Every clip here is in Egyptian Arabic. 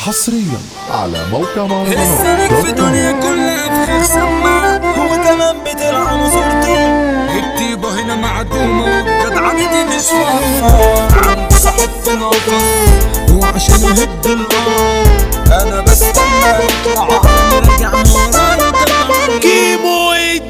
حصريا على موقع مهرجانات السلك دوت في كوم. دنيا كلها بخير سما هو كمان بتلعن صورته الطيبة هنا معدومة جدعانة دي مش فاهمة عند صاحب في القفص وعشان يهد الأرض أنا بستنى يطلع عمري راجع ورايا طبعاً. كيمو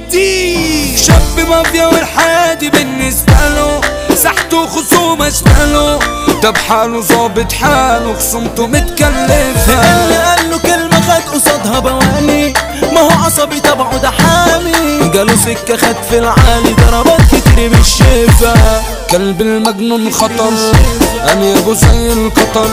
الدين شاب مافيا والحادي بالنسبة له ساحته خصومة اشباله ده بحاله ظابط حاله خصومته متكلفة اللي قال له كلمة خد قصادها بواني ما هو عصبي تبعه ده حامي جاله سكة خد في العالي ضربات كتير مش شايفة كلب المجنون خطر أنا أبو زي القطر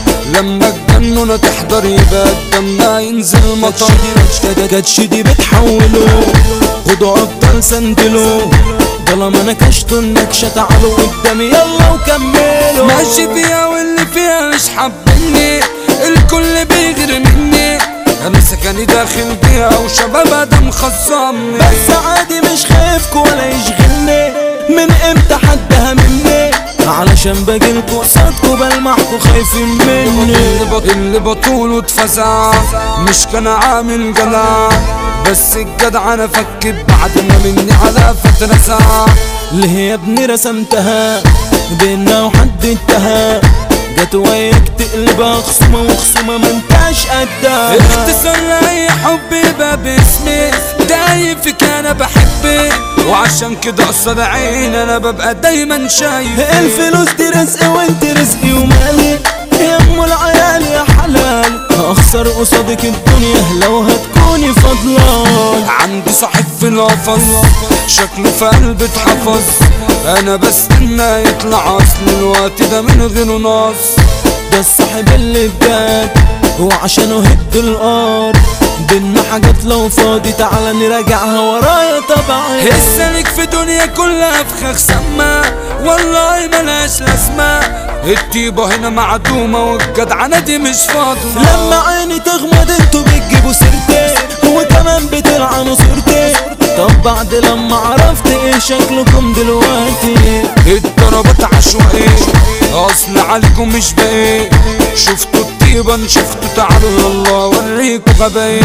لما الجنونة تحضر يبقى الدم ينزل مطر كاتش دي بتحوله خدوا أفضل سندلو طالما انا كشته النكشة تعالوا قدامي يلا وكملوا ماشي فيها واللي فيها مش حابني الكل بيغير مني انا سكني داخل بيها وشبابها ده مخصمني بس عادي مش خايفكوا ولا يشغلني من امتى حد همني علشان باجيلكوا قصادكوا بلمحكوا خايفين مني اللي بطوله اتفزع مش كان عامل جدع بس الجدع انا فكت بعد ما مني على فترة ساعة اللي يا ابني رسمتها بينا وحد انتهى جت وياك تقلبها خصومة وخصومة ما انتاش قدها اختصار لأي حب يبقى باسمي دايم فيك انا بحبك وعشان كده قصاد عيني انا ببقى دايما شايف الفلوس دي رزق وانت رزقي ومالي يا ام العيال يا حلال هخسر قصادك الدنيا لو هتكوني فضلان عندي صاحب في القفص شكله في قلبي اتحفظ انا بستنى يطلع اصل الوقت ده من غيره ناس ده الصاحب اللي بجد وعشانه هد الارض بينا حاجات لو فاضي تعالى نراجعها ورايا طبعا السلك في دنيا كلها فخاخ سما والله ملهاش لازمة الطيبة هنا معدومة والجدعنة دي مش فاضية لما عيني تغمض انتوا بتجيبوا سيرتي وكمان بتلعنوا صورتي طب بعد لما عرفت ايه شكلكم دلوقتي الضربات عشوائية اصل عليكم مش باقي شفتوا الطيبة شفتوا تعالوا يلا اوريكوا غباية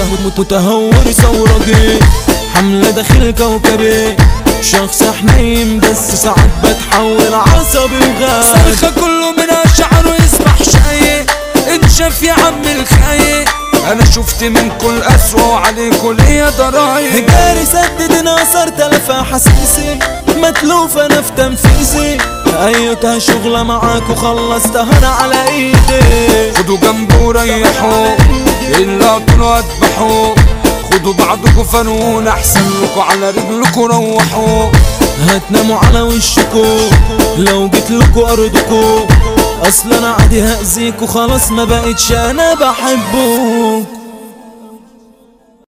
متهور ثورجي حملة داخل كوكبي شخص حنين بس ساعات بتحول عصبي وغاب صرخة كله من شعره يسبح شاي انشف يا عم الخاي انا شفت منكم اسوأ وعليكم ليا ضرايب جاري سدد انصر تلف حسيسي متلوف انا في تنفيذي ايتها شغلة معاك وخلصتها انا على ايدي خدوا جنبه وريحوا الا طلعوا اذبحوا خدوا بعضكوا فنون احسن لكوا على رجلكوا روحوا هتناموا على وشكوا لو جيت لكوا ارضكوا اصل انا عادي هاذيكوا خلاص ما بقتش انا بحبكوا